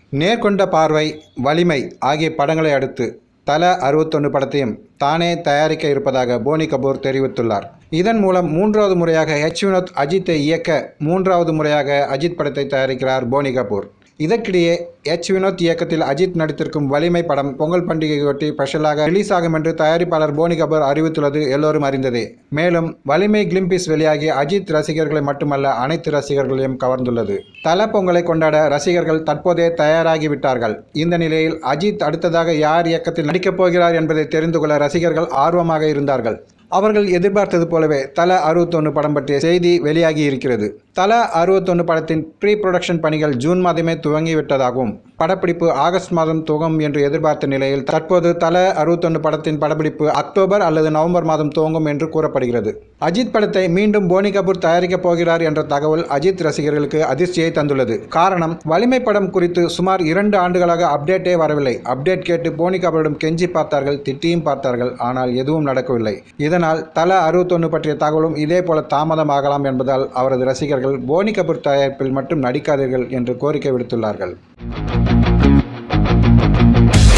நேர்கொண்ட பார்வை வலிமை ஆகிய படங்களை அடுத்து தல அறுபத்தொன்று படத்தையும் தானே தயாரிக்க இருப்பதாக போனி கபூர் தெரிவித்துள்ளார் இதன் மூலம் மூன்றாவது முறையாக ஹெச் வினோத் அஜித்தை இயக்க மூன்றாவது முறையாக அஜித் படத்தை தயாரிக்கிறார் போனி கபூர் இதற்கிடையே எச் வினோத் இயக்கத்தில் அஜித் நடித்திருக்கும் வலிமை படம் பொங்கல் பண்டிகையொட்டி ஸ்பெஷலாக ரிலீஸ் ஆகும் என்று தயாரிப்பாளர் போனி கபூர் அறிவித்துள்ளது எல்லோரும் அறிந்ததே மேலும் வலிமை கிளிம்பிஸ் வெளியாகி அஜித் ரசிகர்களை மட்டுமல்ல அனைத்து ரசிகர்களையும் கவர்ந்துள்ளது தல பொங்கலை கொண்டாட ரசிகர்கள் தற்போதே தயாராகிவிட்டார்கள் இந்த நிலையில் அஜித் அடுத்ததாக யார் இயக்கத்தில் நடிக்கப் போகிறார் என்பதை தெரிந்து கொள்ள ரசிகர்கள் ஆர்வமாக இருந்தார்கள் அவர்கள் எதிர்பார்த்தது போலவே தல அறுபத்தொன்று படம் பற்றிய செய்தி வெளியாகி இருக்கிறது தல அறுபத்தொன்று படத்தின் ப்ரீ ப்ரொடக்ஷன் பணிகள் ஜூன் மாதமே துவங்கிவிட்டதாகவும் படப்பிடிப்பு ஆகஸ்ட் மாதம் துவங்கும் என்று எதிர்பார்த்த நிலையில் தற்போது தல அறுபத்தொன்று படத்தின் படப்பிடிப்பு அக்டோபர் அல்லது நவம்பர் மாதம் துவங்கும் என்று கூறப்படுகிறது அஜித் படத்தை மீண்டும் போனி கபூர் தயாரிக்கப் போகிறார் என்ற தகவல் அஜித் ரசிகர்களுக்கு அதிர்ச்சியை தந்துள்ளது காரணம் வலிமை படம் குறித்து சுமார் இரண்டு ஆண்டுகளாக அப்டேட்டே வரவில்லை அப்டேட் கேட்டு போனி கபூரிடம் கெஞ்சி பார்த்தார்கள் திட்டியும் பார்த்தார்கள் ஆனால் எதுவும் நடக்கவில்லை இதனால் தல அறுபத்தொன்று பற்றிய தகவலும் இதே போல தாமதமாகலாம் என்பதால் அவரது ரசிகர்கள் போனி கபூர் தயாரிப்பில் மட்டும் நடிக்காதீர்கள் என்று கோரிக்கை விடுத்துள்ளார்கள்